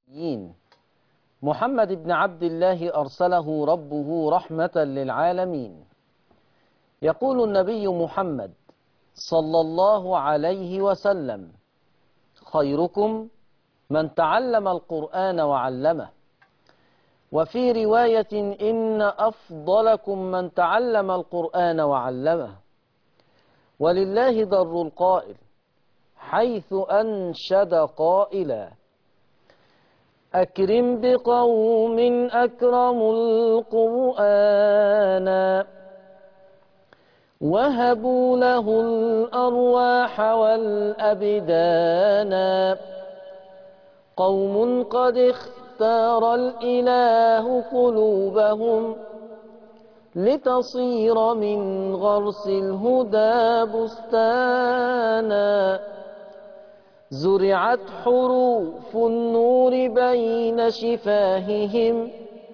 محمد بن عبد الله أرسله ربه رحمة للعالمين يقول النبي محمد صلى الله عليه وسلم خيركم من تعلم القرآن وعلمه وفي رواية إن أفضلكم من تعلم القرآن وعلمه ولله ضر القائل حيث أنشد قائلا أكرم بقوم أكرموا القرآن وهبوا له الأرواح والأبدان قوم قد اختار الإله قلوبهم لتصير من غرس الهدى بستانا زرعت حروف النور بين شفاههم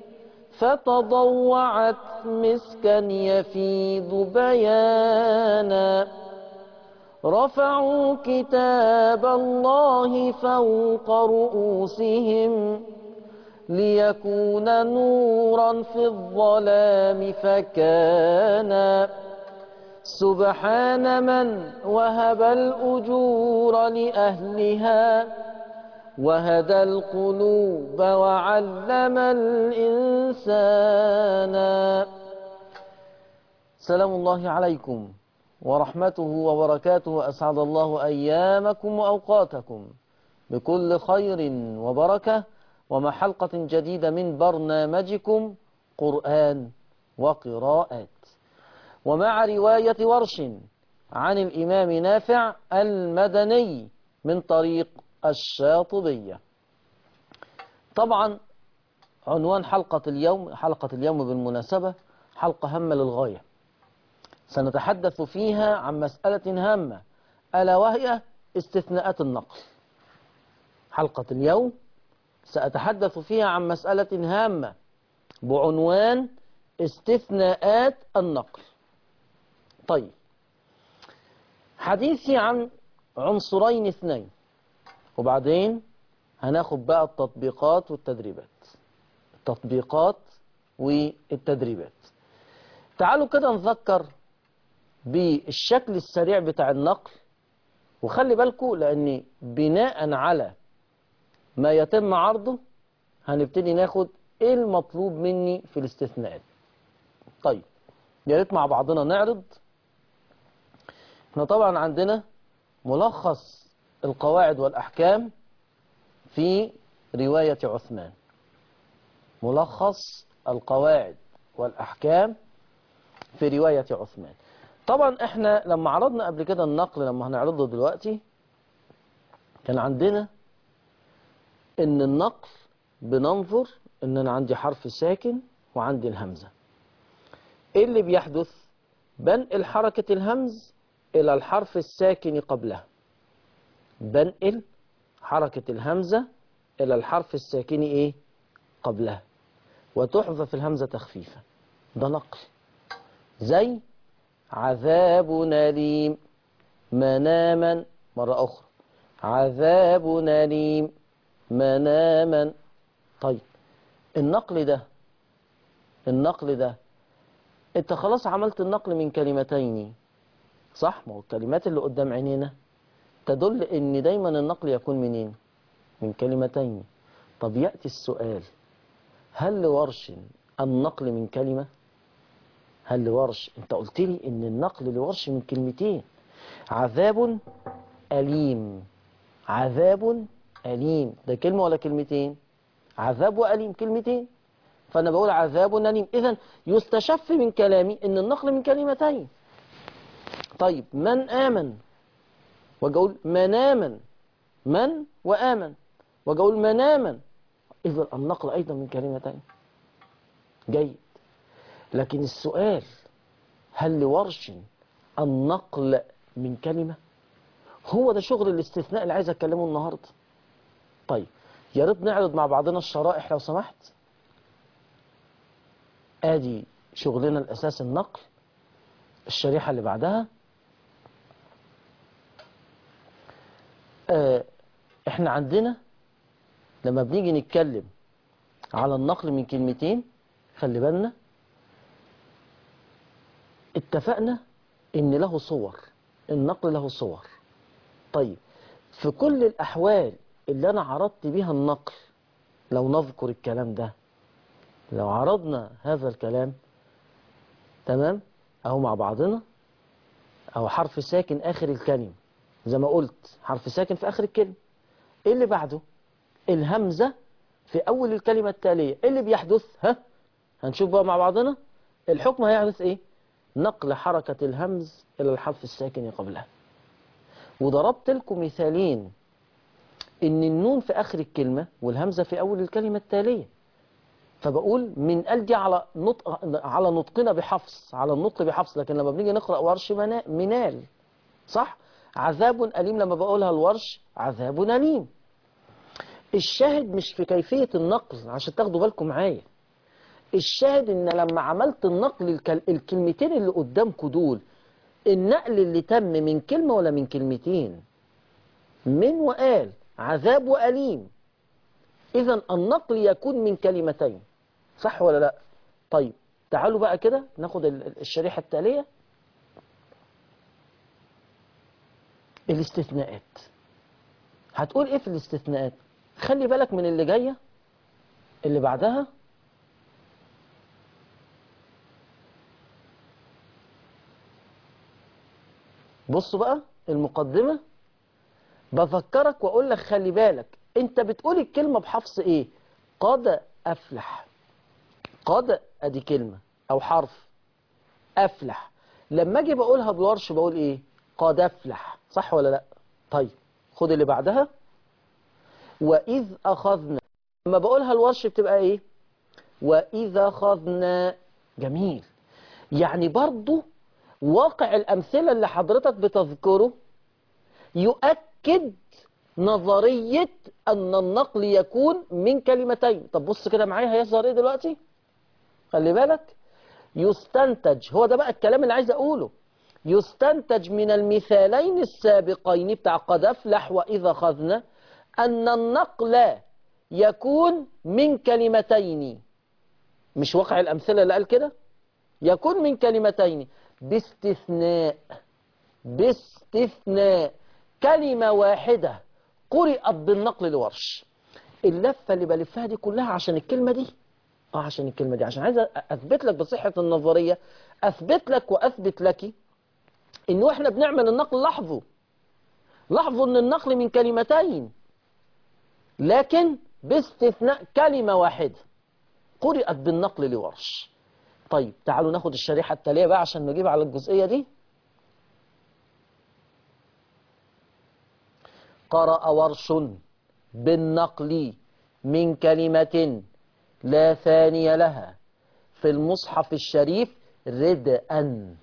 فتضوعت مسكا يفيض بيانا رفعوا كتاب الله فوق رؤوسهم ليكون نورا في الظلام فكان سبحان من وهب الأجور لأهلها وهدى القلوب وعلم الإنسان سلام الله عليكم ورحمته وبركاته أسعد الله أيامكم وأوقاتكم بكل خير وبركة ومع حلقة جديدة من برنامجكم قرآن وقراءات ومع رواية ورش عن الإمام نافع المدني من طريق الشاطبية طبعا عنوان حلقة اليوم حلقة اليوم بالمناسبة حلقة هامة للغاية سنتحدث فيها عن مسألة هامة ألا وهي استثناءات النقل حلقة اليوم سأتحدث فيها عن مسألة هامة بعنوان استثناءات النقل طيب حديثي عن عنصرين اثنين وبعدين هناخد بقى التطبيقات والتدريبات التطبيقات والتدريبات تعالوا كده نذكر بالشكل السريع بتاع النقل وخلي بالكم لان بناء على ما يتم عرضه هنبتدي ناخد ايه المطلوب مني في الاستثناءات طيب يا ريت مع بعضنا نعرض احنا طبعا عندنا ملخص القواعد والأحكام في رواية عثمان ملخص القواعد والأحكام في رواية عثمان طبعا احنا لما عرضنا قبل كده النقل لما هنعرضه دلوقتي كان عندنا ان النقل بننظر ان انا عندي حرف ساكن وعندي الهمزة ايه اللي بيحدث بنقل حركة الهمز الى الحرف الساكن قبلها بنقل حركة الهمزة إلى الحرف الساكن إيه قبلها وتحذف الهمزة تخفيفا ده نقل زي عذاب أليم مناما مرة أخرى عذاب أليم مناما طيب النقل ده النقل ده انت خلاص عملت النقل من كلمتين صح ما هو الكلمات اللي قدام عينينا تدل ان دايما النقل يكون منين من كلمتين طب يأتي السؤال هل لورش النقل من كلمة هل لورش انت قلت لي ان النقل لورش من كلمتين عذاب أليم عذاب أليم ده كلمة ولا كلمتين عذاب وأليم كلمتين فأنا بقول عذاب أليم إذا يستشف من كلامي ان النقل من كلمتين طيب من آمن وأقول مناما من وآمن وأقول مناما إذا النقل أيضا من كلمتين جيد لكن السؤال هل لورش النقل من كلمة هو ده شغل الاستثناء اللي عايز أتكلمه النهاردة طيب يا ريت نعرض مع بعضنا الشرائح لو سمحت ادي شغلنا الاساس النقل الشريحة اللي بعدها آه احنا عندنا لما بنيجي نتكلم على النقل من كلمتين خلي بالنا اتفقنا ان له صور النقل له صور طيب في كل الاحوال اللي انا عرضت بيها النقل لو نذكر الكلام ده لو عرضنا هذا الكلام تمام اهو مع بعضنا اهو حرف ساكن اخر الكلمه زي ما قلت حرف ساكن في اخر الكلمه ايه اللي بعده الهمزه في اول الكلمه التاليه ايه اللي بيحدث ها هنشوف بقى مع بعضنا الحكم هيحدث ايه نقل حركه الهمز الى الحرف الساكن قبلها وضربت لكم مثالين ان النون في اخر الكلمه والهمزه في اول الكلمه التاليه فبقول من قال دي على نطق على نطقنا بحفص على النطق بحفص لكن لما بنيجي نقرا ورش منا- منال صح عذاب أليم لما بقولها الورش عذاب أليم الشاهد مش في كيفية النقل عشان تاخدوا بالكم معايا الشاهد ان لما عملت النقل الكل... الكلمتين اللي قدامكم دول النقل اللي تم من كلمة ولا من كلمتين من وقال عذاب وأليم إذا النقل يكون من كلمتين صح ولا لا طيب تعالوا بقى كده ناخد ال- الشريحة التالية الاستثناءات هتقول ايه في الاستثناءات خلي بالك من اللي جاية اللي بعدها بصوا بقى المقدمة بفكرك واقول لك خلي بالك انت بتقول الكلمة بحفظ ايه قد افلح قد ادي كلمة او حرف افلح لما اجي بقولها بالورش بقول ايه قد افلح صح ولا لا طيب خد اللي بعدها واذ اخذنا لما بقولها الورش بتبقى ايه واذا اخذنا جميل يعني برضو واقع الامثله اللي حضرتك بتذكره يؤكد نظريه ان النقل يكون من كلمتين طب بص كده معايا هيظهر ايه دلوقتي خلي بالك يستنتج هو ده بقى الكلام اللي عايز اقوله يستنتج من المثالين السابقين بتاع قد افلح واذا اخذنا ان النقل يكون من كلمتين مش واقع الامثله اللي قال كده يكون من كلمتين باستثناء باستثناء كلمه واحده قرئت بالنقل لورش اللفه اللي بلفها دي كلها عشان الكلمه دي اه عشان الكلمه دي عشان عايز اثبت لك بصحه النظريه اثبت لك واثبت لك انه احنا بنعمل النقل لاحظوا لاحظوا ان النقل من كلمتين لكن باستثناء كلمة واحدة قرأت بالنقل لورش طيب تعالوا ناخد الشريحة التالية بقى عشان نجيب على الجزئية دي قرأ ورش بالنقل من كلمة لا ثاني لها في المصحف الشريف ردءا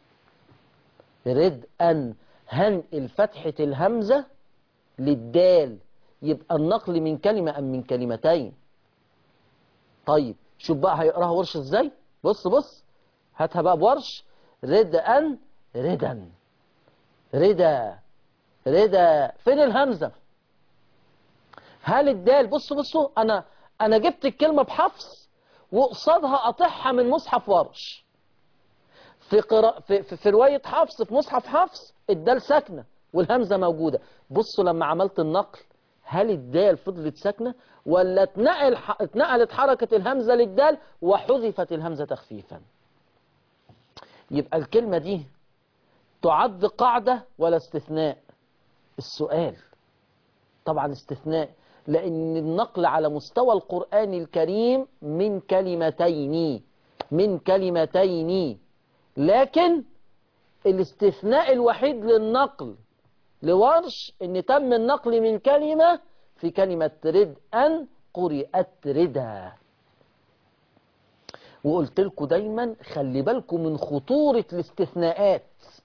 ردءا هنقل فتحة الهمزة للدال يبقى النقل من كلمة أم من كلمتين طيب شوف بقى هيقراها ورش ازاي بص بص هاتها بقى بورش ردءا ردا ردا ردا فين الهمزة هل الدال بص بصوا انا انا جبت الكلمة بحفص وقصادها قاطعها من مصحف ورش في, قراء في, في, في رواية حفص في مصحف حفص الدال ساكنة والهمزة موجودة بصوا لما عملت النقل هل الدال فضلت ساكنة ولا اتنقل اتنقلت حركة الهمزة للدال وحذفت الهمزة تخفيفا يبقى الكلمة دي تعد قاعدة ولا استثناء السؤال طبعا استثناء لأن النقل على مستوى القرآن الكريم من كلمتين من كلمتين لكن الاستثناء الوحيد للنقل لورش ان تم النقل من كلمة في كلمة رد أن قرئت ردا وقلت لكم دايما خلي بالكم من خطورة الاستثناءات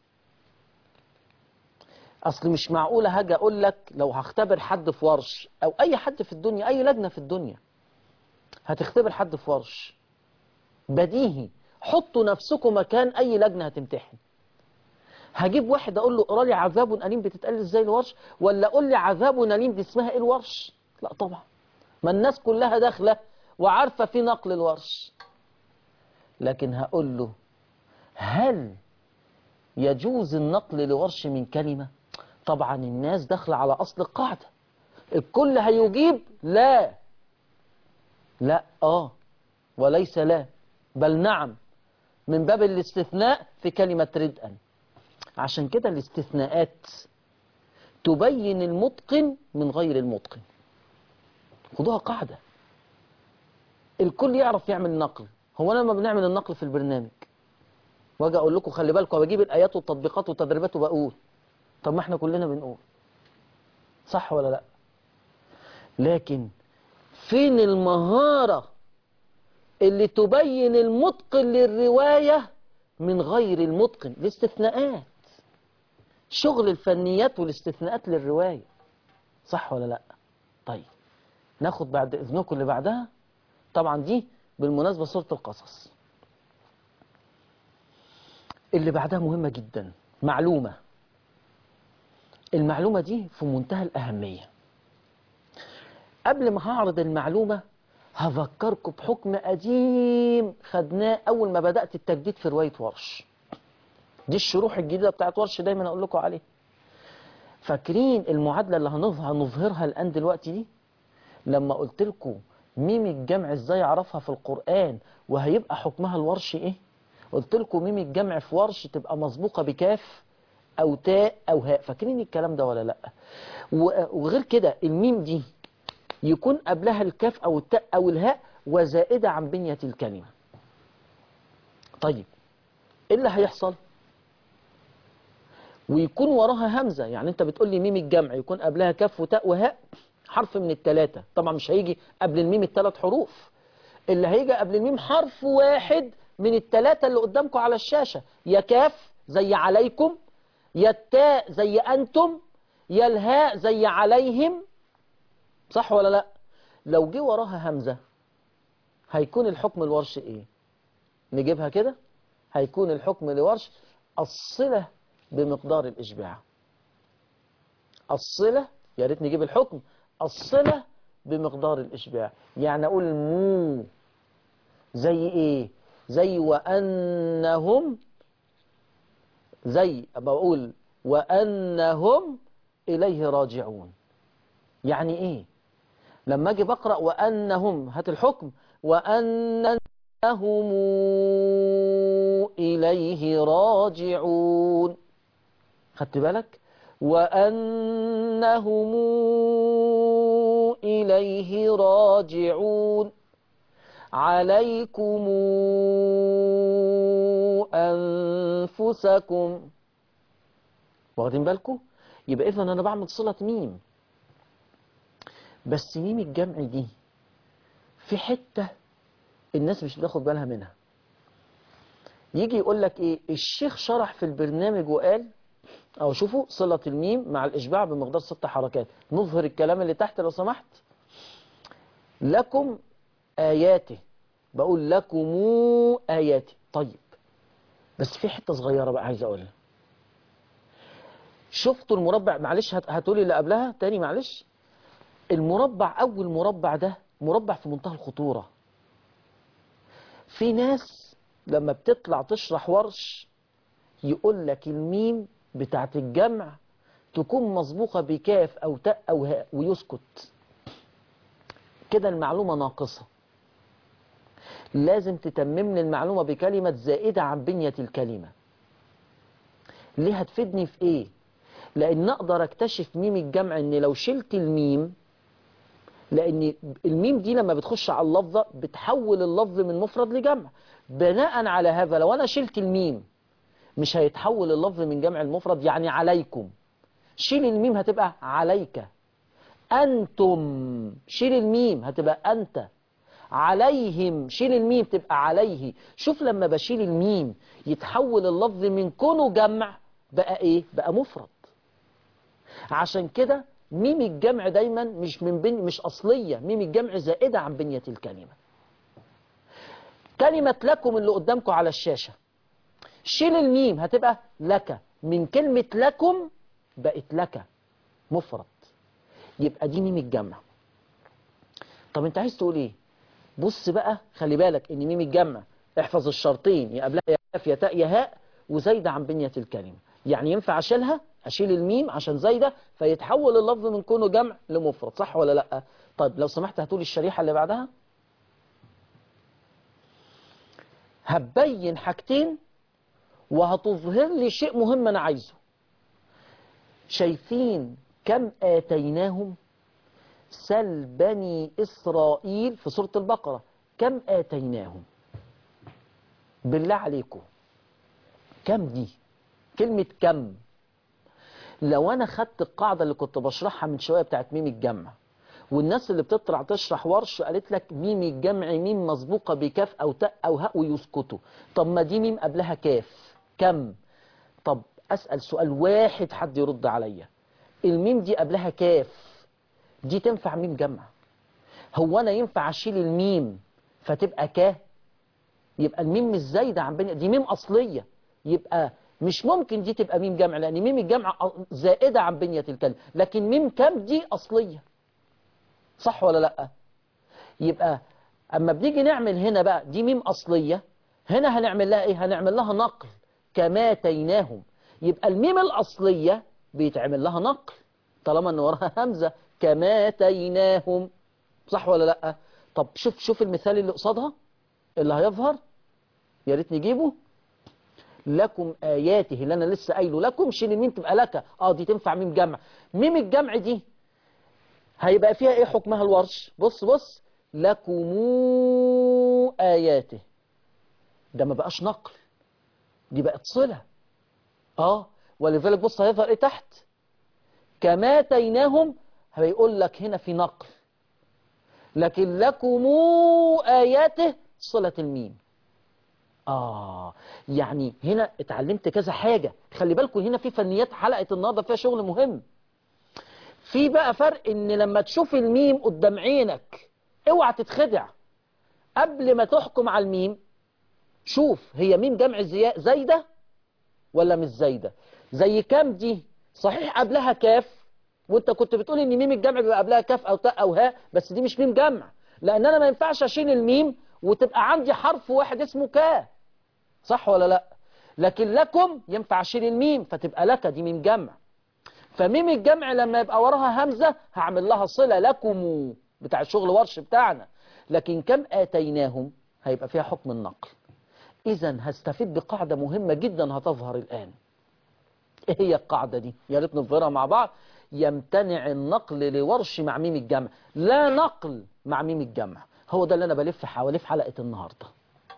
اصل مش معقولة هاجي اقول لك لو هختبر حد في ورش او اي حد في الدنيا اي لجنة في الدنيا هتختبر حد في ورش بديهي حطوا نفسكم مكان اي لجنة هتمتحن هجيب واحد اقول له اقرا لي عذاب اليم بتتقال ازاي الورش ولا اقول لي عذاب اليم دي اسمها ايه الورش لا طبعا ما الناس كلها داخلة وعارفة في نقل الورش لكن هقول له هل يجوز النقل لورش من كلمة طبعا الناس داخلة على أصل القاعدة الكل هيجيب لا لا آه وليس لا بل نعم من باب الاستثناء في كلمة ردءا عشان كده الاستثناءات تبين المتقن من غير المتقن خدوها قاعدة الكل يعرف يعمل نقل هو أنا لما بنعمل النقل في البرنامج واجي أقول لكم خلي بالكم بجيب الآيات والتطبيقات والتدريبات وبقول طب ما احنا كلنا بنقول صح ولا لا لكن فين المهارة اللي تبين المتقن للرواية من غير المتقن الاستثناءات شغل الفنيات والاستثناءات للرواية صح ولا لا طيب ناخد بعد اذنكم اللي بعدها طبعا دي بالمناسبة سورة القصص اللي بعدها مهمة جدا معلومة المعلومة دي في منتهى الأهمية قبل ما هعرض المعلومة هذكركم بحكم قديم خدناه أول ما بدأت التجديد في رواية ورش دي الشروح الجديدة بتاعت ورش دايما أقول لكم عليه فاكرين المعادلة اللي هنظ- هنظهرها الآن دلوقتي دي لما قلت لكم ميم الجمع ازاي اعرفها في القرآن وهيبقى حكمها الورش ايه قلت لكم ميم الجمع في ورش تبقى مسبوقة بكاف او تاء او هاء فاكرين الكلام ده ولا لا و- وغير كده الميم دي يكون قبلها الكاف او التاء او الهاء وزائدة عن بنية الكلمة طيب ايه اللي هيحصل ويكون وراها همزة يعني انت بتقول لي ميم الجمع يكون قبلها كاف وتاء وهاء حرف من الثلاثة طبعا مش هيجي قبل الميم الثلاث حروف اللي هيجي قبل الميم حرف واحد من الثلاثة اللي قدامكم على الشاشة يا كاف زي عليكم يا التاء زي أنتم يا الهاء زي عليهم صح ولا لا لو جه وراها همزة هيكون الحكم الورش ايه نجيبها كده هيكون الحكم لورش الصلة بمقدار الإشباع الصلة يا ريت نجيب الحكم الصلة بمقدار الإشباع يعني أقول مو زي إيه زي وأنهم زي بقول وأنهم إليه راجعون يعني إيه لما أجي بقرأ وأنهم هات الحكم وأنهم إليه راجعون خدت بالك وأنهم إليه راجعون عليكم أنفسكم واخدين بالكم يبقى إذا أنا بعمل صلة ميم بس ميم الجمع دي في حتة الناس مش بتاخد بالها منها يجي يقول لك ايه الشيخ شرح في البرنامج وقال او شوفوا صلة الميم مع الاشباع بمقدار ست حركات نظهر الكلام اللي تحت لو سمحت لكم آياته بقول لكم آياته طيب بس في حتة صغيرة بقى عايز اقولها شفتوا المربع معلش هت- هتقولي اللي قبلها تاني معلش المربع اول مربع ده مربع في منتهى الخطورة في ناس لما بتطلع تشرح ورش يقول لك الميم بتاعت الجمع تكون مسبوقة بكاف أو تاء أو هاء ويسكت كده المعلومة ناقصة لازم تتمم لي المعلومة بكلمة زائدة عن بنية الكلمة ليه هتفيدني في ايه لان اقدر اكتشف ميم الجمع ان لو شلت الميم لان الميم دي لما بتخش على اللفظة بتحول اللفظ من مفرد لجمع بناء على هذا لو انا شلت الميم مش هيتحول اللفظ من جمع المفرد يعني عليكم شيل الميم هتبقى عليك أنتم شيل الميم هتبقى أنت عليهم شيل الميم تبقى عليه شوف لما بشيل الميم يتحول اللفظ من كونه جمع بقى ايه بقى مفرد عشان كده ميم الجمع دايما مش من بن مش أصلية ميم الجمع زائدة عن بنية الكلمة كلمة لكم اللي قدامكم على الشاشة شيل الميم هتبقى لك من كلمة لكم بقت لك مفرد يبقى دي ميم الجمع طب انت عايز تقول ايه بص بقى خلي بالك ان ميم الجمع احفظ الشرطين يا قبلها يا كاف يا تاء يا هاء وزايده عن بنيه الكلمه يعني ينفع اشيلها اشيل الميم عشان زايده فيتحول اللفظ من كونه جمع لمفرد صح ولا لا طيب لو سمحت هتقول الشريحه اللي بعدها هتبين حاجتين وهتظهر لي شيء مهم انا عايزه شايفين كم آتيناهم سل بني إسرائيل في سورة البقرة كم آتيناهم بالله عليكم كم دي كلمة كم لو أنا خدت القاعدة اللي كنت بشرحها من شوية بتاعت ميم الجمع والناس اللي بتطلع تشرح ورش قالت لك ميم الجمع ميم مسبوقة بكاف أو تاء أو هاء ويسكتوا طب ما دي ميم قبلها كاف كم طب أسأل سؤال واحد حد يرد عليا الميم دي قبلها كاف دي تنفع ميم جمع هو أنا ينفع أشيل الميم فتبقى كا يبقى الميم مش زايدة عن بني دي ميم أصلية يبقى مش ممكن دي تبقى ميم جمع لأن ميم الجمع زائدة عن بنية الكلمة لكن ميم كام دي أصلية صح ولا لأ يبقى أما بنيجي نعمل هنا بقى دي ميم أصلية هنا هنعمل لها إيه هنعمل لها نقل كما تيناهم يبقى الميم الأصلية بيتعمل لها نقل طالما ان وراها همزة كما تيناهم صح ولا لا طب شوف شوف المثال اللي قصادها اللي هيظهر يا ريت نجيبه لكم آياته اللي أنا لسه قايله لكم شيل الميم تبقى لك اه دي تنفع ميم جمع ميم الجمع دي هيبقى فيها ايه حكمها الورش بص بص لكم آياته ده ما بقاش نقل دي بقت صلة اه ولذلك بص هيظهر ايه تحت كما تيناهم هيقول لك هنا في نقل لكن لكم آياته صلة الميم آه يعني هنا اتعلمت كذا حاجة خلي بالكم هنا في فنيات حلقة النهاردة فيها شغل مهم في بقى فرق ان لما تشوف الميم قدام عينك اوعى تتخدع قبل ما تحكم على الميم شوف هي ميم جمع زايدة ولا مش زايدة زي كام دي صحيح قبلها كاف وانت كنت بتقول ان ميم الجمع بيبقى قبلها كاف او تاء او هاء بس دي مش ميم جمع لان انا ما ينفعش اشيل الميم وتبقى عندي حرف واحد اسمه كا صح ولا لا لكن لكم ينفع اشيل الميم فتبقى لك دي ميم جمع فميم الجمع لما يبقى وراها همزة هعمل لها صلة لكم بتاع الشغل ورش بتاعنا لكن كم آتيناهم هيبقى فيها حكم النقل إذا هستفيد بقاعدة مهمة جدا هتظهر الآن إيه هي القاعدة دي يا ريت نظهرها مع بعض يمتنع النقل لورش مع ميم الجمع لا نقل مع ميم الجمع هو ده اللي أنا بلف حواليه في حلقة النهاردة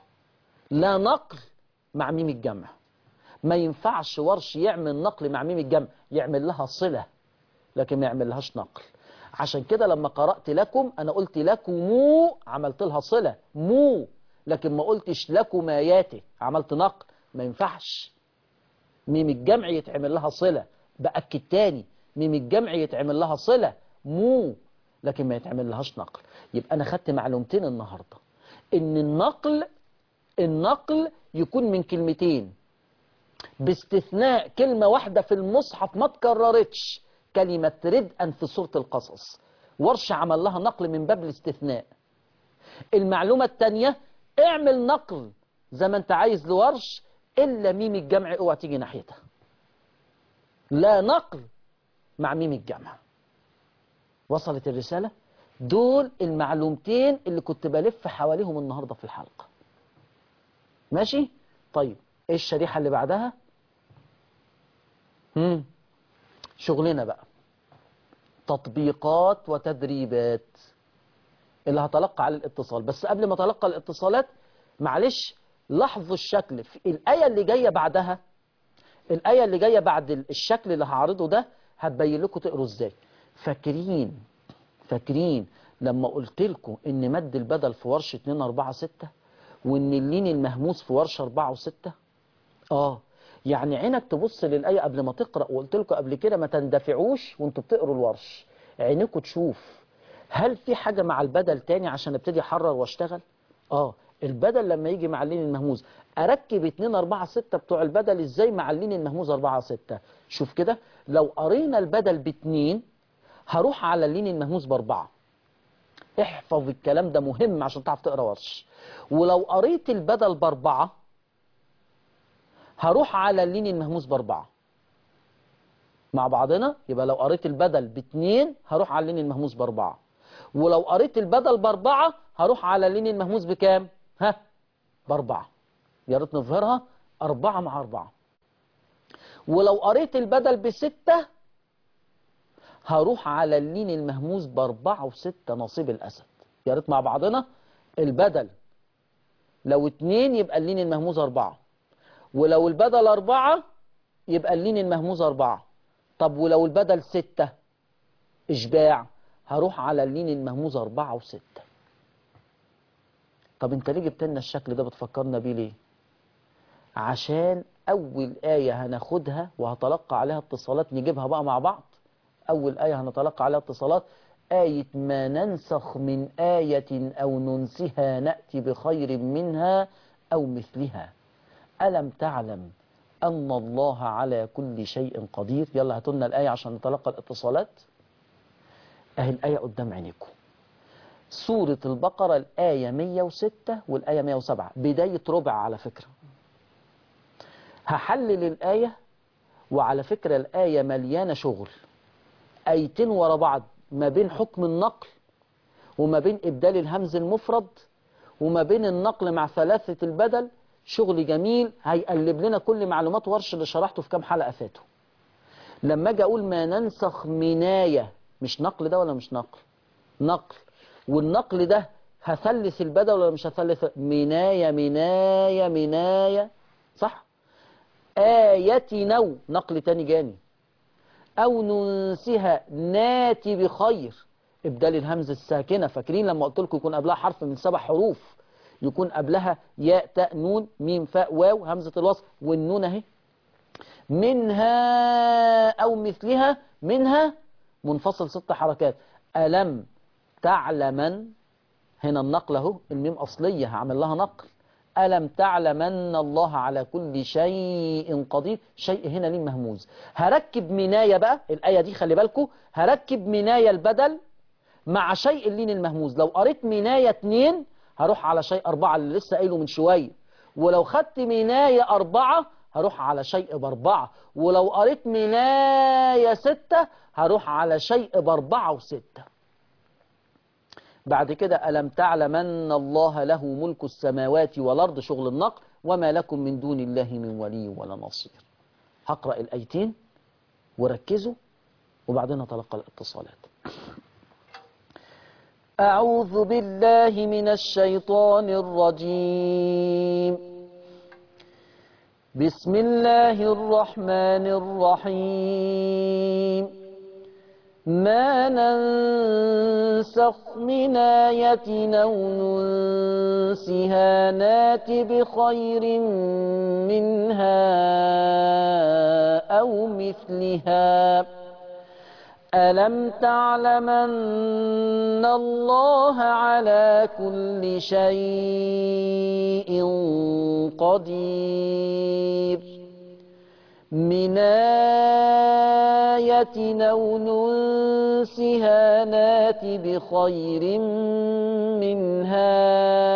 لا نقل مع ميم الجمع ما ينفعش ورش يعمل نقل مع ميم الجمع يعمل لها صلة لكن ما يعمل لهاش نقل عشان كده لما قرأت لكم أنا قلت لكم مو عملت لها صلة مو لكن ما قلتش لكم آياته عملت نقل ما ينفعش ميم الجمع يتعمل لها صلة بأكد تاني ميم الجمع يتعمل لها صلة مو لكن ما يتعمل لهاش نقل يبقى أنا خدت معلومتين النهاردة إن النقل النقل يكون من كلمتين باستثناء كلمة واحدة في المصحف ما تكررتش كلمة ردءا في سورة القصص ورش عمل لها نقل من باب الاستثناء المعلومة التانية اعمل نقل زي ما انت عايز لورش إلا ميم الجمع اوعى تيجي ناحيتها لا نقل مع ميم الجمع وصلت الرسالة دول المعلومتين اللي كنت بلف حواليهم النهاردة في الحلقة ماشي طيب ايه الشريحة اللي بعدها مم. شغلنا بقى تطبيقات وتدريبات اللي هتلقى على الاتصال بس قبل ما اتلقى الاتصالات معلش لاحظوا الشكل في الآية اللي جاية بعدها الآية اللي جاية بعد الشكل اللي هعرضه ده هتبين لكم تقروا ازاي فاكرين فاكرين لما قلت لكم ان مد البدل في ورش 2 4 6 وان اللين المهموس في ورش 4 و6 اه يعني عينك تبص للآية قبل ما تقرأ وقلت لكم قبل كده ما تندفعوش وانتوا بتقروا الورش عينكم تشوف هل في حاجة مع البدل تاني عشان ابتدي احرر واشتغل اه البدل لما يجي مع اللين المهموز اركب 2 4 6 بتوع البدل ازاي مع اللين المهموز 4 6 شوف كده لو قرينا البدل باتنين هروح على اللين المهموز باربعة احفظ الكلام ده مهم عشان تعرف تقرا ورش ولو قريت البدل باربعة هروح على اللين المهموس باربعة مع بعضنا يبقى لو قريت البدل باتنين هروح على اللين المهموس باربعة ولو قريت البدل باربعة هروح على اللين المهموس بكام ها باربعة يا ريت نظهرها أربعة مع أربعة ولو قريت البدل بستة هروح على اللين المهموس بأربعة وستة نصيب الأسد يا ريت مع بعضنا البدل لو اتنين يبقى اللين المهموس أربعة ولو البدل أربعة يبقى اللين المهموس أربعة طب ولو البدل ستة إشباع هروح على اللين المهموس أربعة وستة طب انت ليه جبت لنا الشكل ده بتفكرنا بيه ليه عشان أول آية هناخدها وهتلقى عليها اتصالات نجيبها بقى مع بعض أول آية هنتلقى عليها اتصالات آية ما ننسخ من آية أو ننسها نأتي بخير منها أو مثلها ألم تعلم أن الله على كل شيء قدير يلا هاتولنا الآية عشان نتلقى الاتصالات أهي الآية قدام عينيكم سورة البقرة الآية 106 والآية 107 بداية ربع على فكرة هحلل الآية وعلى فكرة الآية مليانة شغل آيتين ورا بعض ما بين حكم النقل وما بين إبدال الهمز المفرد وما بين النقل مع ثلاثة البدل شغل جميل هيقلب لنا كل معلومات ورش اللي شرحته في كام حلقة فاتوا لما اجي اقول ما ننسخ مناية مش نقل ده ولا مش نقل نقل والنقل ده هثلث البدل ولا مش هثلث مناية مناية مناية صح آية نو نقل تاني جاني أو ننسها ناتي بخير إبدال الهمزة الساكنة فاكرين لما قلت لكم يكون قبلها حرف من سبع حروف يكون قبلها ياء تاء نون ميم فاء واو همزة الوصل والنون اهي منها أو مثلها منها منفصل ست حركات ألم تعلمن هنا النقل اهو الميم أصلية هعمل لها نقل ألم تعلمن الله على كل شيء قدير شيء هنا ليه مهموز هركب مناية بقى الآية دي خلي بالكم هركب مناية البدل مع شيء اللين المهموز لو قريت مناية اتنين هروح على شيء أربعة اللي لسه قايله من شوية ولو خدت مناية أربعة هروح على شيء بأربعة ولو قريت مناية ستة هروح على شيء بأربعة وستة بعد كده ألم تعلم أن الله له ملك السماوات والأرض شغل النقل وما لكم من دون الله من ولي ولا نصير هقرأ الأيتين وركزوا وبعدين نتلقى الاتصالات أعوذ بالله من الشيطان الرجيم بسم الله الرحمن الرحيم ما ننسخ من آية أو ننسها نات بخير منها أو مثلها ألم تعلم أن الله على كل شيء قدير من آية أو ننسها نات بخير منها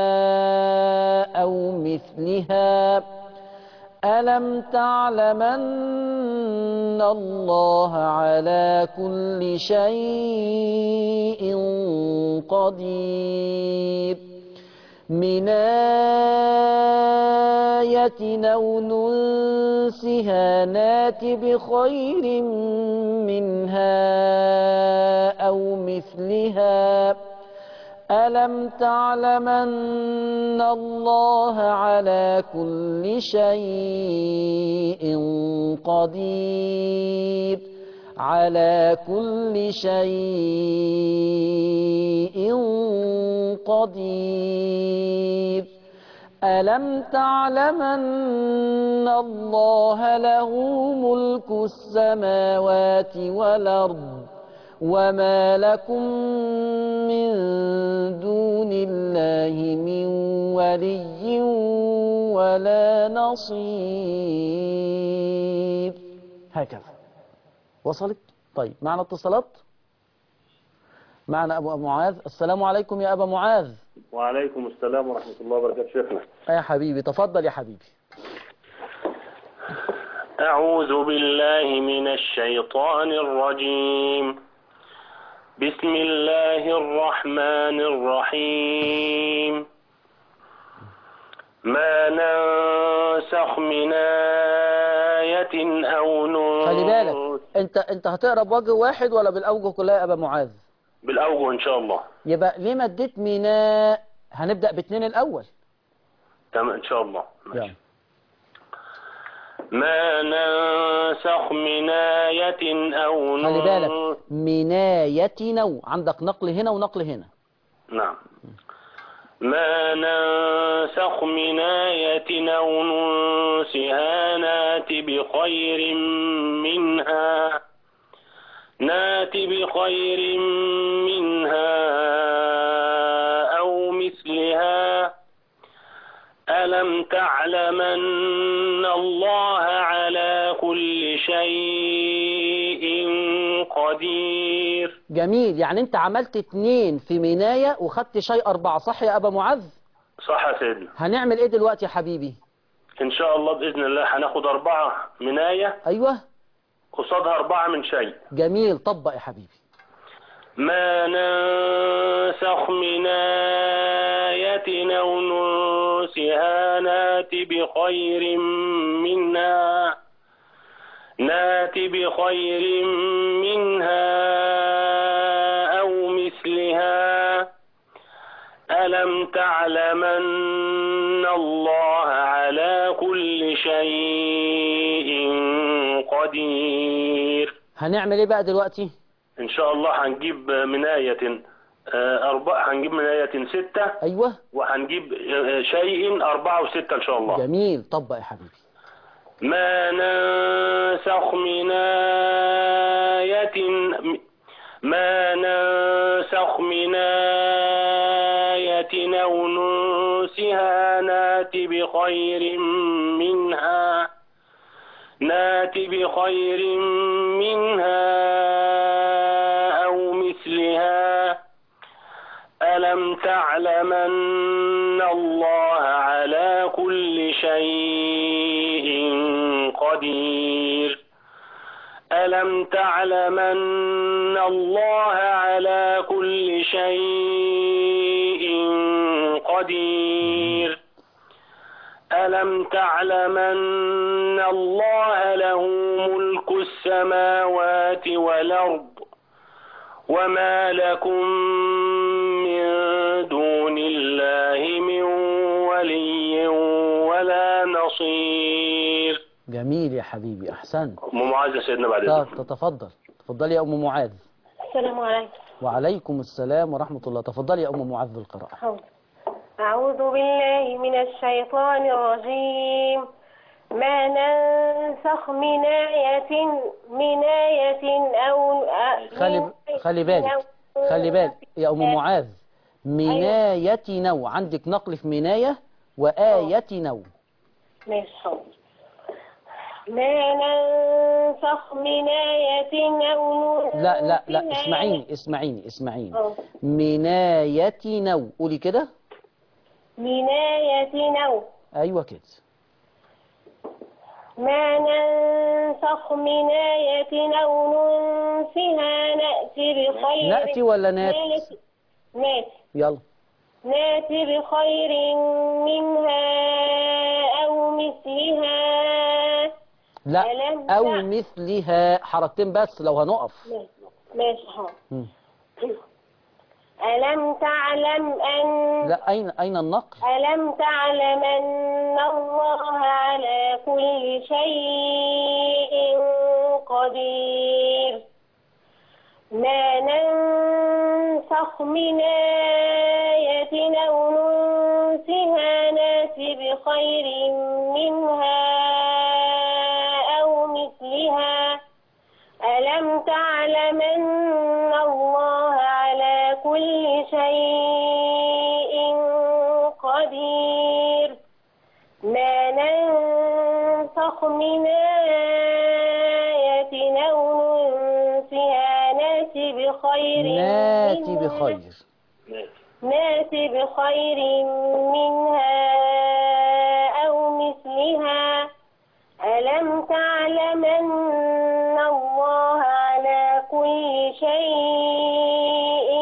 أو مثلها ألم تعلم أن الله على كل شيء قدير من آية أو ننسها نات بخير منها أو مثلها ألم تعلم أن الله على كل شيء قدير على كل شيء قدير ألم تعلم أن الله له ملك السماوات والأرض وما لكم من دون الله من ولي ولا نصير هكذا وصلت طيب معنا اتصالات معنا أبو معاذ السلام عليكم يا أبا معاذ وعليكم السلام ورحمة الله وبركاته شيخنا يا حبيبي تفضل يا حبيبي أعوذ بالله من الشيطان الرجيم بسم الله الرحمن الرحيم ما ننسخ من آية أو ننسخ خلي بالك انت انت هتقرا بوجه واحد ولا بالاوجه كلها يا ابا معاذ بالأوجه إن شاء الله يبقى ليه ما اديت ميناء هنبدا باتنين الاول تمام إن شاء الله يلا ماشي. ما ننسخ من آية أو خلي بالك ننسخ مناية نو عندك نقل هنا ونقل هنا نعم ما ننسخ من آية أو ننسها نات بخير منها نات بخير منها أو مثلها ألم تعلمن الله على كل شيء قدير جميل يعني انت عملت اتنين في مناية وخدت شيء اربعة صح يا ابا معاذ صح يا سيدنا هنعمل ايه دلوقتي يا حبيبي إن شاء الله بإذن الله هناخد أربعة من آية ايوه قصادها أربعة من شيء جميل طبق يا حبيبي ما ننسخ من آية أو ننسها نات بخير منها نات بخير منها أو مثلها ألم تعلمن الله على كل شيء قدير هنعمل ايه بقى دلوقتي إن شاء الله هنجيب من آية آه، أربعة هنجيب من آية ستة ايوه وهنجيب آه، شيء أربعة وستة إن شاء الله جميل طبق يا حبيبي ما ننسخ من آية ما ننسخ من آية أو ننسها نات بخير منها نات بخير منها أو مثلها ألم تعلمن الله على كل شيء قدير ألم تعلمن الله على كل شيء قدير ألم تعلمن الله له ملك السماوات والأرض وما لكم من دون الله من ولي ولا نصير جميل يا حبيبي احسنت أم معاذ يا سيدنا بعد طب إذنك تتفضل تفضلي يا ام معاذ السلام عليكم وعليكم السلام ورحمة الله تفضلي يا ام معاذ بالقراءة حاضر. أعوذ بالله من الشيطان الرجيم ما ننسخ من آية من آية أو أ- خلي من خلي بالك أو- خلي بالك يا ام معاذ مناية نو عندك نقل في مناية وآية نو ماشي حاضر ما ننسخ من آية أو لا لا لا ننسها اسمعيني اسمعيني اسمعيني أه. مناية نو قولي كده من آية أو ايوه كده ما ننسخ من آية أو ننسها نأتي بخير نأتي ولا نات نأتي نأتي يلا نأتي بخير منها أو مثلها لا ألم او تع- مثلها حركتين بس لو هنقف ماشي ماشي حاضر. مم. ألم تعلم أن لا اين اين النقل ألم تعلم أن الله على كل شيء قدير ما ننسخ من آية أو ننسها نأتي بخير منها أو مثلها ألم تعلم أن الله على كل شيء قدير ما ننسخ من آية أو ننسها نأتي بخير بخير ناتي منها- بخير ناتي بخير منها أو مثلها ألم تعلم أن الله على كل شيء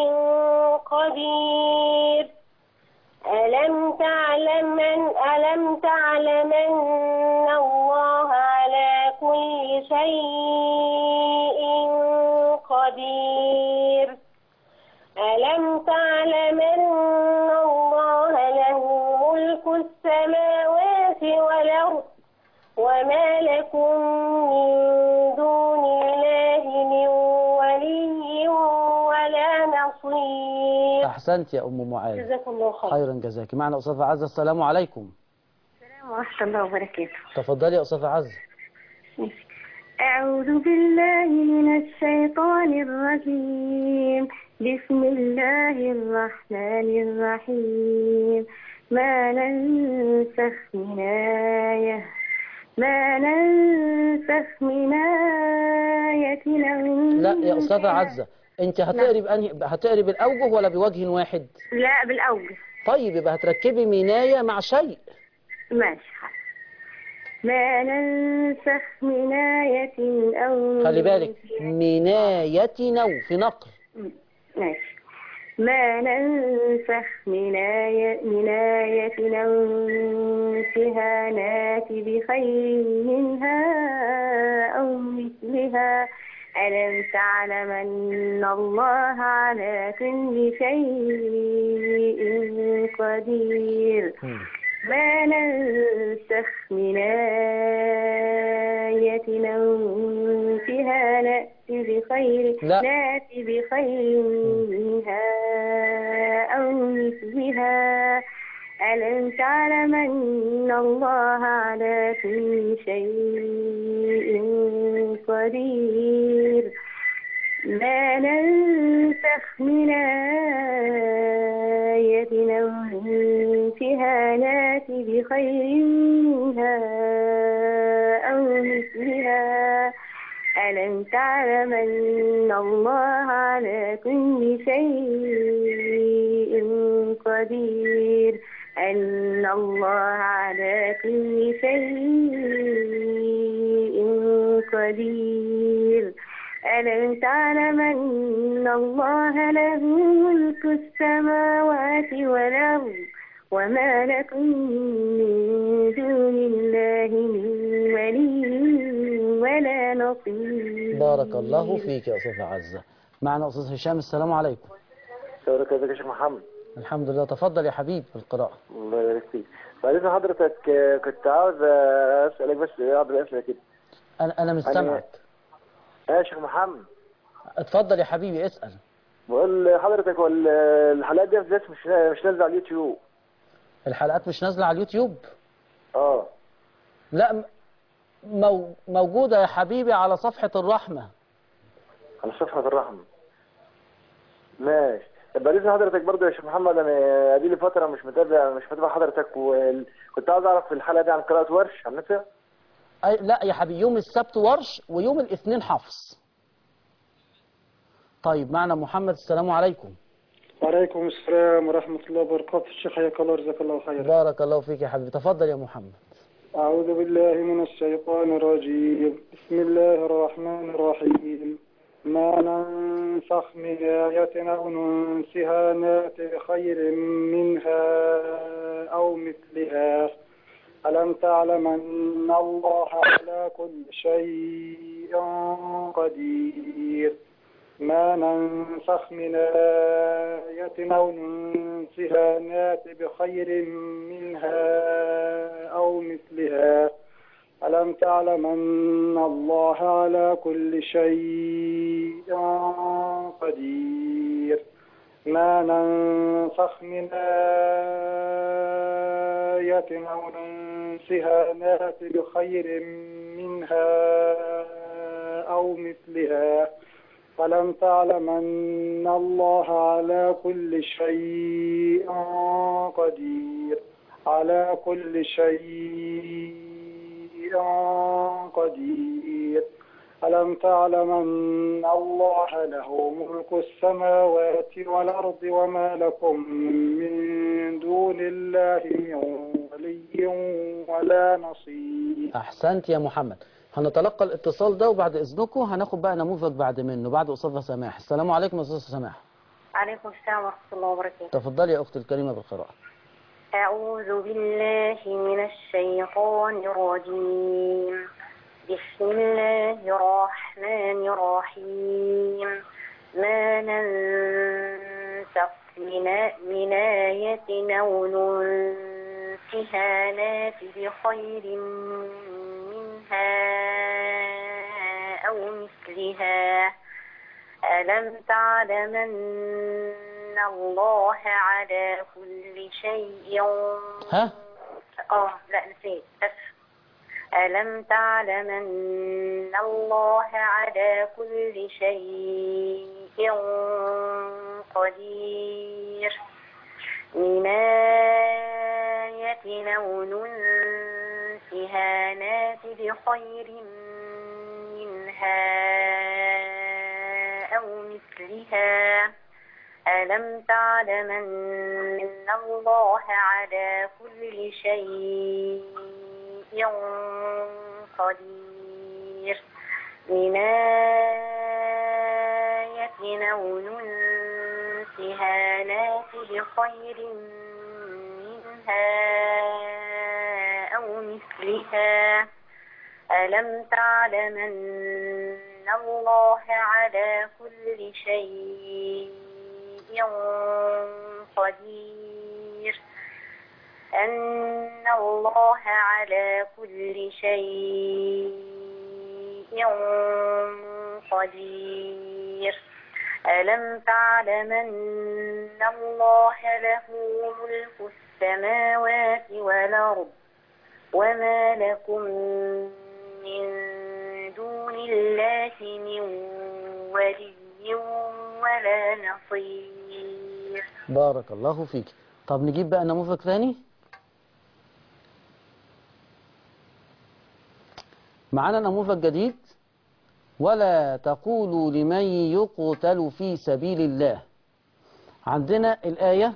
قدير ألم تعلم أن ألم تعلم أن الله على كل شيء قدير ألم تعلم أن الله له ملك السماوات والأرض وما لكم من دون الله من ولي ولا نصير أحسنت يا أم معاذ جزاكم الله خير خيرا جزاك معنا أستاذة عزة السلام عليكم السلام ورحمة الله وبركاته تفضلي يا أستاذة عزة أعوذ بالله من الشيطان الرجيم بسم الله الرحمن الرحيم ما ننسخ من آية ما ننسخ من آية أو لا يا أستاذة عزة أنت هتقري بأنهي هتقري بالأوجه ولا بوجه واحد لا بالأول طيب يبقى هتركبي مناية مع شيء ماشي ما ننسخ من آية أو خلي بالك مناية نو في نقل ماشي ما ننسخ من آية من آية أو ننسها نأتي بخير منها أو مثلها ألم تعلم أن الله على كل شيء قدير ما ننسخ من آية أو ننسها نأتي بخير لا. نأتي بخير منها أو مثلها ألم تعلم أن الله على كل شيء قدير ما ننسخ من آية أو ننسها نأتي بخير منها أو مثلها ألم تعلم أن الله على كل شيء قدير أن الله على كل شيء قدير ألم تعلم أن الله له ملك السماوات والأرض وما لكم من دون الله من ولي ولا نصير بارك الله فيك يا أستاذة عزة معنا أستاذ هشام السلام عليكم شكرا ازيك يا شيخ محمد الحمد لله تفضل يا حبيب بالقراءة الله يبارك فيك بعدين حضرتك آه، كنت عاوز آه، اسالك بس بعض الاسئله كده أنا أنا مش سامعك آه، يا شيخ محمد اتفضل يا حبيبي اسأل بقول لحضرتك هو ال- الحلقات دي بالذات مش مش نازله على اليوتيوب الحلقات مش نازلة على اليوتيوب اه لا م- مو موجودة يا حبيبي على صفحة الرحمة على صفحه الرحمه ماشي طب بعدين حضرتك برضه يا شيخ محمد انا ادي لي فتره مش متابع مش متابع حضرتك وكنت عاوز اعرف في الحلقه دي عن قراءه ورش عن نفسها أي لا يا حبيبي يوم السبت ورش ويوم الاثنين حفص طيب معنا محمد السلام عليكم وعليكم السلام ورحمة الله وبركاته الشيخ حياك الله وجزاك الله خيرا بارك الله فيك يا حبيبي تفضل يا محمد أعوذ بالله من الشيطان الرجيم بسم الله الرحمن الرحيم ما ننسخ من آية أو ننسها نأتي بخير منها أو مثلها ألم تعلم أن الله على كل شيء قدير ما ننسخ من آية أو ننسها نأتي بخير منها أو مثلها ألم تعلم أن الله على كل شيء قدير ما ننسخ من آية أو ننسها نأتي بخير منها أو مثلها ألم تعلم أن الله على كل شيء قدير على كل شيء قدير ألم تعلم أن الله له ملك السماوات والأرض وما لكم من دون الله من ولي ولا نصير احسنت يا محمد هنتلقى الاتصال ده وبعد اذنكم هناخد بقى نموذج بعد منه بعد استاذه سماح السلام عليكم يا استاذه سماح عليكم السلام ورحمة الله وبركاته تفضلي يا اختي الكريمه بالقراءه أعوذ بالله من الشيطان الرجيم بسم الله الرحمن الرحيم ما ننسخ من من آية أو ننسها نات بخير منها أو مثلها ألم تعلم أن الله على كل شيء ها اه لا نسيت أسف ألم تعلم أن الله على كل شيء قدير من آية أو ننسها نات بخير منها أو مثلها ألم تعلم أن الله على كل شيء قدير من آية أو ننسها نات بخير منها أو مثلها ألم تعلم أن الله على كل شيء قدير أن الله على كل شيء قدير ألم تعلم أن الله له ملك السماوات والأرض وما لكم من دون الله من ولي ولا نصير بارك الله فيك طب نجيب بقى نموذج ثاني معانا نموذج جديد ولا تقولوا لمن يقتل في سبيل الله عندنا الآية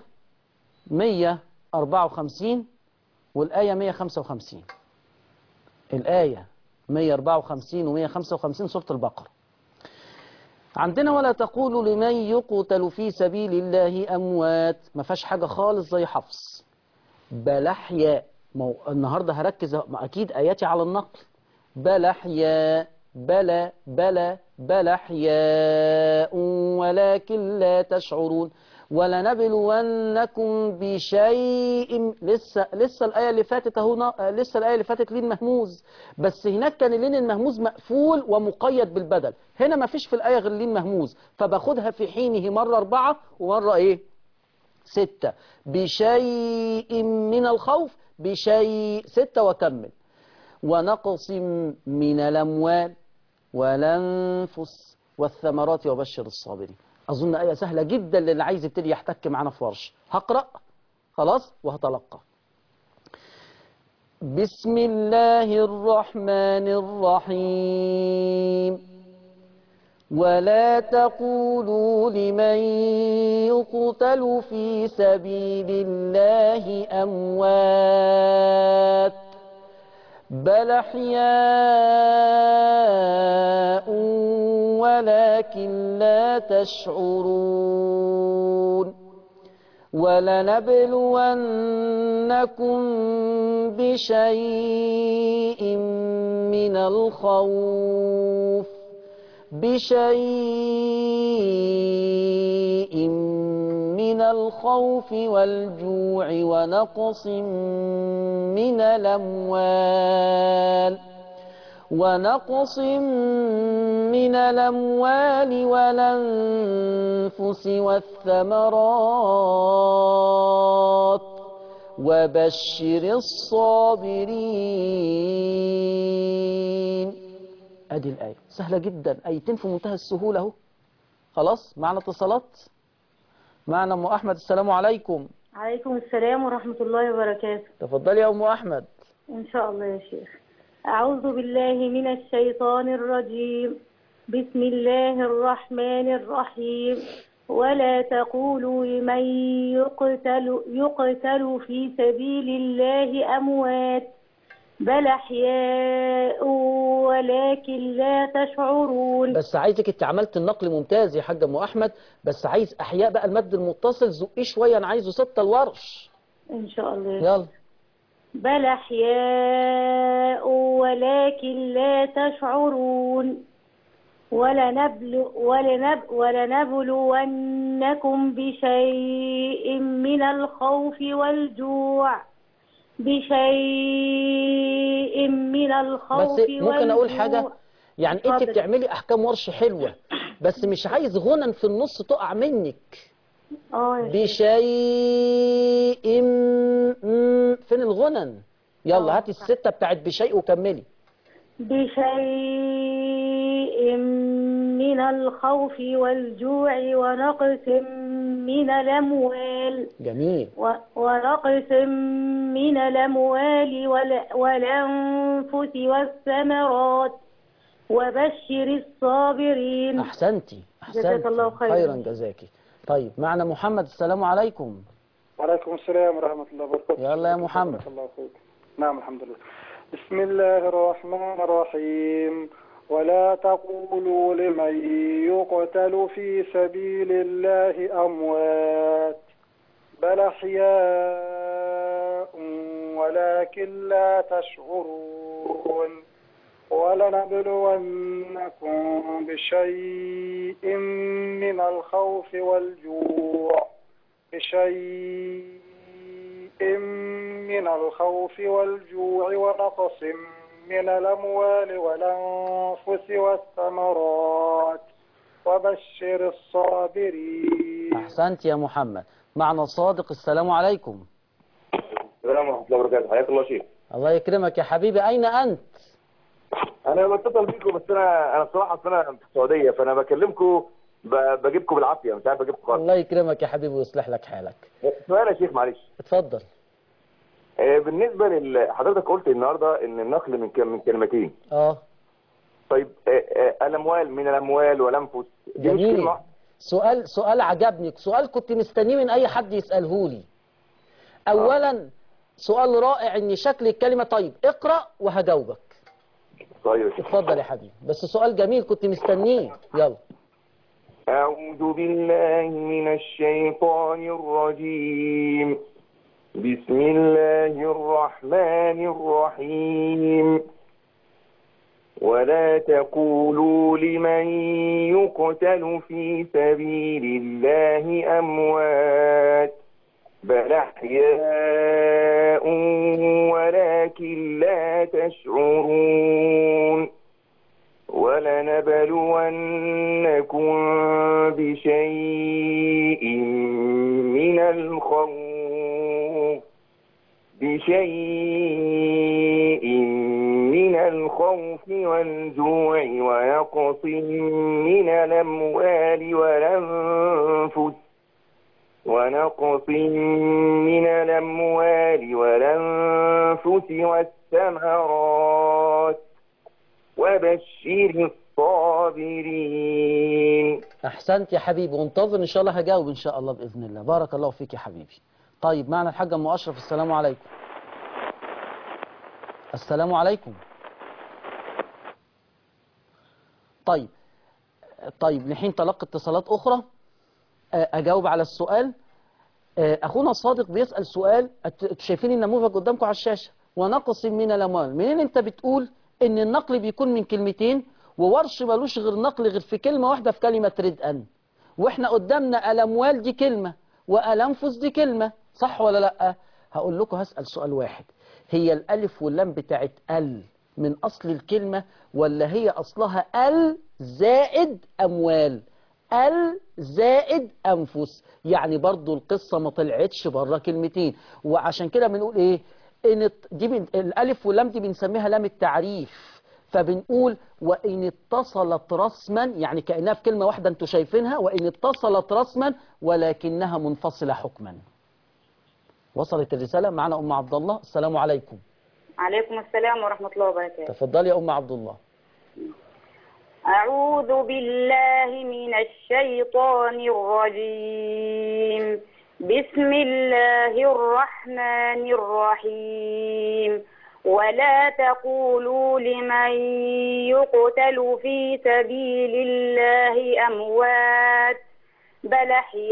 154 والآية 155 الآية 154 و 155 سورة البقرة عندنا ولا تقولوا لمن يقتل في سبيل الله أموات ما فيهاش حاجة خالص زي حفص بل أحياء مو... النهاردة هركز أكيد آياتي على النقل بل أحياء بلى بلى بل أحياء ولكن لا تشعرون ولنبلونكم بشيء لسه لسه الآية اللي فاتت اهو لسه الآية اللي فاتت لين مهموز بس هناك كان اللين المهموز مقفول ومقيد بالبدل هنا ما فيش في الآية غير لين مهموز فباخدها في حينه مرة أربعة ومرة إيه ستة بشيء من الخوف بشيء ستة وكمل ونقص من الأموال والأنفس والثمرات وبشر الصابرين أظن آية سهلة جدا للي عايز يبتدي يحتك معانا في ورش هقرأ خلاص وهتلقى بسم الله الرحمن الرحيم ولا تقولوا لمن يقتل في سبيل الله أموات بل أحياء ولكن لا تشعرون ولنبلونكم بشيء من الخوف بشيء من الخوف والجوع ونقص من الأموال ونقص من الأموال والأنفس والثمرات وبشر الصابرين ادي الآية سهلة جدا آيتين في منتهى السهولة اهو خلاص معنا اتصالات معنا أم أحمد السلام عليكم عليكم السلام ورحمة الله وبركاته تفضلي يا أم أحمد إن شاء الله يا شيخ أعوذ بالله من الشيطان الرجيم بسم الله الرحمن الرحيم ولا تقولوا لمن يقتل, يقتل في سبيل الله أموات بل أحياء ولكن لا تشعرون بس عايزك انت عملت النقل ممتاز يا حاج ام احمد بس عايز احياء بقى المد المتصل زقيه شويه انا عايزه ستة الورش إن شاء الله يلا بل أحياء ولكن لا تشعرون ولنبل ولنب ولنبلونكم بشيء من الخوف والجوع بشيء من الخوف بس ممكن اقول والجوع. حاجه يعني انت اتفضل. بتعملي احكام ورش حلوه بس مش عايز غنى في النص تقع منك اه يا شيخ. بشيء م- فين الغنن يلا آه. هاتي الستة بتاعت بشيء وكملي بشيء من الخوف والجوع ونقص من الأموال جميل و- ونقص من الأموال وال- والأنفس والثمرات وبشر الصابرين احسنتي احسنتي جزاك الله خيرا. خيرا جزاكي طيب معنا محمد السلام عليكم وعليكم السلام ورحمة الله وبركاته يلا يا محمد. بارك الله فيك نعم الحمد لله بسم الله الرحمن الرحيم ولا تقولوا لمن يقتل في سبيل الله أموات بل أحياء ولكن لا تشعرون ولنبلونكم بشيء من الخوف والجوع بشيء من الخوف والجوع ونقص من الأموال والأنفس والثمرات وبشر الصابرين احسنت يا محمد معنا صادق السلام عليكم السلام ورحمة الله وبركاته حياك الله شيخ الله يكرمك يا حبيبي اين انت أنا بتصل بيكم بس أنا أنا بصراحة أصل أنا في السعودية فأنا بكلمكم ب- بجيبكم بالعافية مش عارف أجيبكم خالص الله يكرمك يا حبيبي ويصلح لك حالك سؤال يا شيخ معلش اتفضل آه، بالنسبة لحضرتك قلت النهاردة إن النقل من كم- من كلمتين اه طيب آه، آه، الأموال من الأموال والأنفس دي مش جميل كلمة واحدة. سؤال سؤال عجبني سؤال كنت مستنيه من اي حد يساله لي اولا سؤال رائع ان شكل الكلمه طيب اقرا وهجاوبك طيب يا شيخ اتفضل يا حبيبي بس سؤال جميل كنت مستنيه يلا أعوذ بالله من الشيطان الرجيم بسم الله الرحمن الرحيم ولا تقولوا لمن يقتل في سبيل الله أموات بل أحياء ولكن لا تشعرون ولنبلونكم بشيء من الخوف بشيء من الخوف والجوع ونقص من الأموال والأنفس ونقص من الأموال والأنفس والثمرات وبشر الصابرين احسنت يا حبيبي وانتظر ان شاء الله هجاوب ان شاء الله باذن الله بارك الله فيك يا حبيبي طيب معنا الحاج ام اشرف السلام عليكم السلام عليكم طيب طيب لحين تلقي اتصالات اخرى آه، اجاوب على السؤال آه، اخونا الصادق بيسال سؤال أت- أنتوا شايفين النموذج قدامكم على الشاشه ونقص من الاموال منين انت بتقول ان النقل بيكون من كلمتين وورش ملوش غير نقل غير في كلمه واحده في كلمه ردءا واحنا قدامنا الاموال دي كلمه والانفس دي كلمه صح ولا لا هقول لكم هسال سؤال واحد هي الالف واللام بتاعت ال من اصل الكلمه ولا هي اصلها ال زائد اموال ال زائد انفس يعني برضو القصه ما طلعتش بره كلمتين وعشان كده بنقول ايه ان الت- دي بن... الالف واللام دي بنسميها لام التعريف فبنقول وان اتصلت رسما يعني كانها في كلمه واحده انتوا شايفينها وان اتصلت رسما ولكنها منفصله حكما وصلت الرساله معنا ام عبد الله السلام عليكم عليكم السلام ورحمة الله وبركاته تفضلي يا أم عبد الله أعوذ بالله من الشيطان الرجيم بسم الله الرحمن الرحيم ولا تقولوا لمن يقتل في سبيل الله أموات بل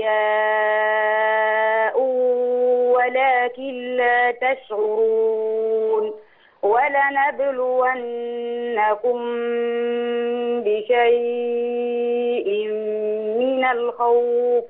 أحياء ولكن لا تشعرون ولنبلونكم بشيء من الخوف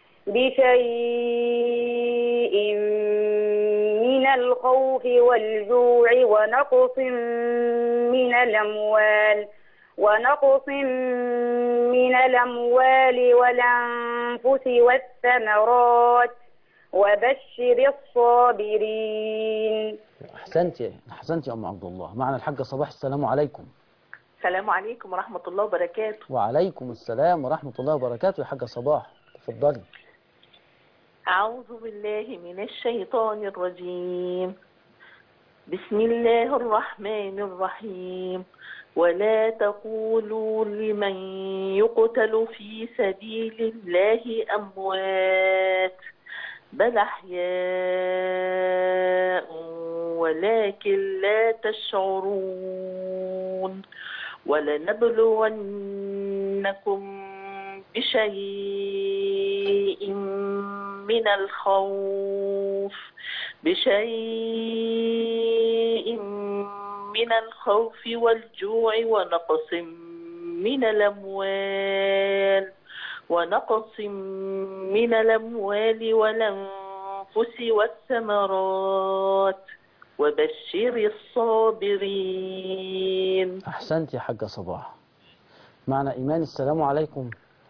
بشيء من الخوف والجوع ونقص من الأموال ونقص من الأموال والأنفس والثمرات وبشر الصابرين أحسنتي أحسنتي يا أم عبد الله معنا الحاجة صباح السلام عليكم السلام عليكم ورحمة الله وبركاته وعليكم السلام ورحمة الله وبركاته يا حاجة صباح تفضلي أعوذ بالله من الشيطان الرجيم بسم الله الرحمن الرحيم ولا تقولوا لمن يقتل في سبيل الله أموات بل أحياء ولكن لا تشعرون ولنبلونكم بشيء من الخوف بشيء من الخوف والجوع ونقص من الأموال ونقص من الأموال والأنفس والثمرات وبشر الصابرين أحسنتي يا حاجة صباح معنا إيمان السلام عليكم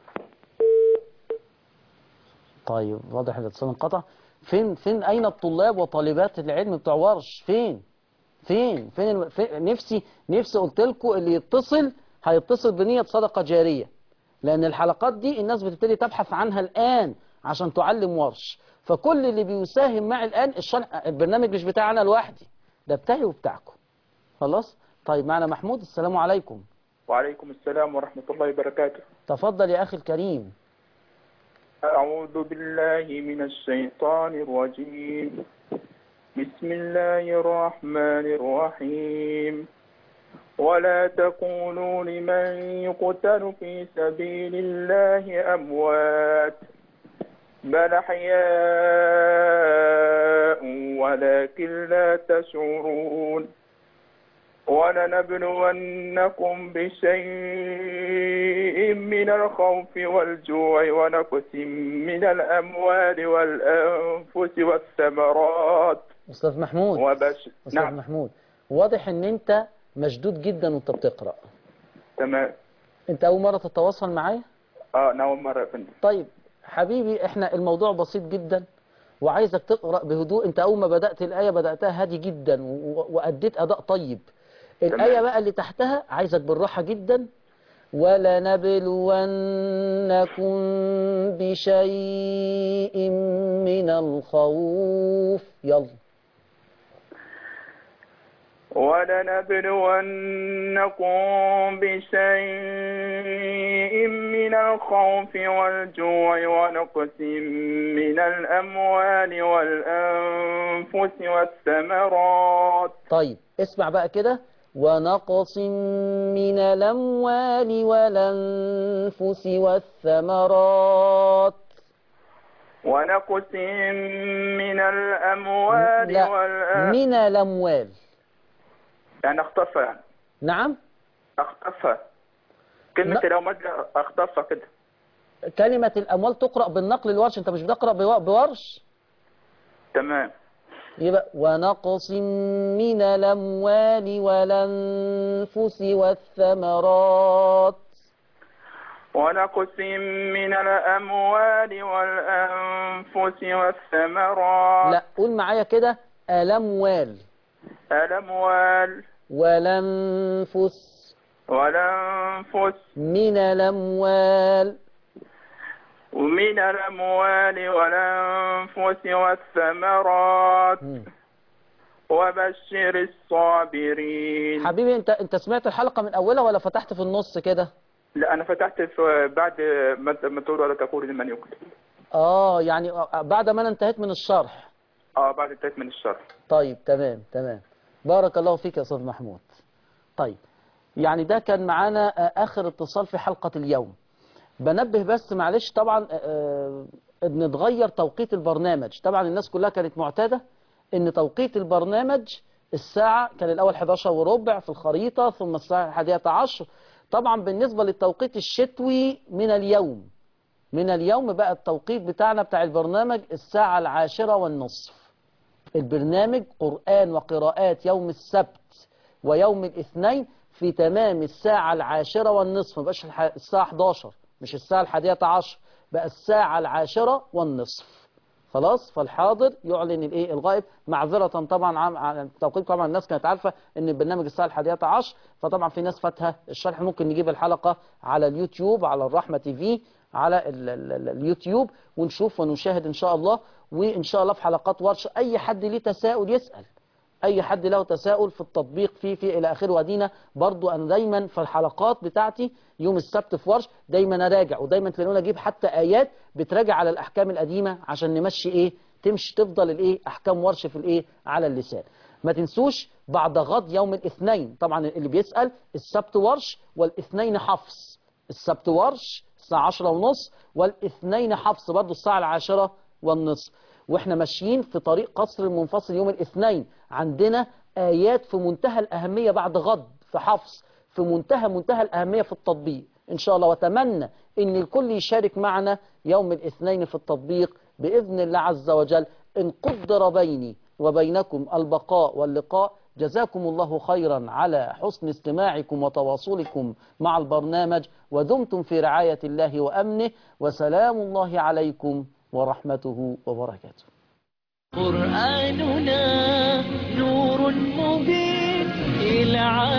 طيب واضح الاتصال انقطع فين فين أين الطلاب وطالبات العلم بتوع ورش فين فين فين, الم... فين نفسي نفسي قلت لكم اللي يتصل هيتصل بنية صدقة جارية لأن الحلقات دي الناس بتبتدي تبحث عنها الآن عشان تعلم ورش فكل اللي بيساهم معي الآن الشرح البرنامج مش بتاعي أنا لوحدي ده بتاعي وبتاعكم خلاص طيب معنا محمود السلام عليكم وعليكم السلام ورحمة الله وبركاته تفضل يا أخي الكريم أعوذ بالله من الشيطان الرجيم بسم الله الرحمن الرحيم ولا تقولوا لمن يقتل في سبيل الله أموات بل أحياء ولكن لا تشعرون ولنبلونكم بشيء من الخوف والجوع ونقص من الأموال والأنفس والثمرات أستاذ محمود وبش... أستاذ نعم محمود واضح ان انت مشدود جدا وانت بتقرأ تمام انت اول مرة تتواصل معايا اه نعم مرة يا فندم طيب حبيبي احنا الموضوع بسيط جدا وعايزك تقرأ بهدوء انت اول ما بدأت الآية بدأتها هادي جدا و- وأديت أداء طيب الآية بقى اللي تحتها عايزك بالراحة جدا ولنبلونكم بشيء من الخوف يلا ولنبلونكم بشيء من الخوف والجوع ونقص من الأموال والأنفس والثمرات طيب اسمع بقى كده ونقص من الأموال والأنفس والثمرات ونقص من الأموال لا والأنفس من الأموال يعني اخطفها يعني نعم اخطفها كلمة لا. لو مجرى اخطفها كده كلمة الأموال تقرأ بالنقل الورش أنت مش بتقرأ بوا- بورش تمام يبقى ونقص من الأموال والأنفس والثمرات ونقص من الأموال والأنفس والثمرات لا قول معايا كده الأموال الأموال والأنفس والأنفس من الأموال ومن الأموال والأنفس والثمرات مم. وبشر الصابرين حبيبي انت انت سمعت الحلقة من اولها ولا فتحت في النص كده لا أنا فتحت في بعد ما ما تقول ولا تقول لمن يقتل اه يعني بعد ما انا انتهيت من الشرح اه بعد انتهيت من الشرح طيب تمام تمام بارك الله فيك يا استاذ محمود طيب يعني ده كان معانا آه، اخر اتصال في حلقة اليوم بنبه بس معلش طبعا آه، آه، نتغير توقيت البرنامج طبعا الناس كلها كانت معتادة ان توقيت البرنامج الساعة كان الاول 11 وربع في الخريطة ثم الساعة 11 طبعا بالنسبة للتوقيت الشتوي من اليوم من اليوم بقى التوقيت بتاعنا بتاع البرنامج الساعة العاشرة والنصف البرنامج قرآن وقراءات يوم السبت ويوم الاثنين في تمام الساعة العاشرة والنصف ما بقاش الح- الساعة 11 مش الساعة الحادية عشر بقى الساعة العاشرة والنصف خلاص فالحاضر يعلن الايه الغائب معذرة طبعا عن عن التوقيت طبعا الناس كانت عارفة ان البرنامج الساعة الحادية عشر فطبعا في ناس فاتها الشرح ممكن نجيب الحلقة على اليوتيوب على الرحمة تي في على ال ال ال اليوتيوب ونشوف ونشاهد ان شاء الله وان شاء الله في حلقات ورشة اي حد ليه تساؤل يسأل اي حد له تساؤل في التطبيق في في الى اخره ودينا برضو انا دايما في الحلقات بتاعتي يوم السبت في ورش دايما اراجع ودايما تلاقوني اجيب حتى ايات بتراجع على الاحكام القديمه عشان نمشي ايه تمشي تفضل الايه احكام ورش في الايه على اللسان ما تنسوش بعد غد يوم الاثنين طبعا اللي بيسال السبت ورش والاثنين حفص السبت ورش الساعه 10 ونص والاثنين حفص برضو الساعه العاشرة والنصف واحنا ماشيين في طريق قصر المنفصل يوم الاثنين عندنا آيات في منتهى الأهمية بعد غد في حفص في منتهى منتهى الأهمية في التطبيق إن شاء الله وأتمنى إن الكل يشارك معنا يوم الاثنين في التطبيق بإذن الله عز وجل إن قدر بيني وبينكم البقاء واللقاء جزاكم الله خيرا على حسن استماعكم وتواصلكم مع البرنامج ودمتم في رعاية الله وأمنه وسلام الله عليكم ورحمته وبركاته قرآننا نور مبين إلى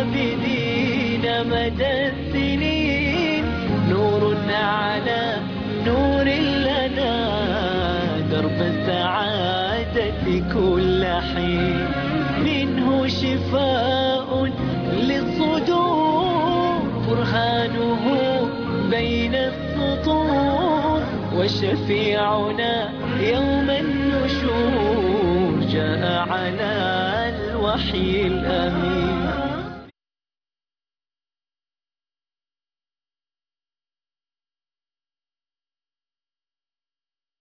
عابدين مدى السنين نور على نور لنا درب السعادة كل حين منه شفاء للصدور برهانه بين السطور وشفيعنا يوم النشور جاء على الوحي الأمين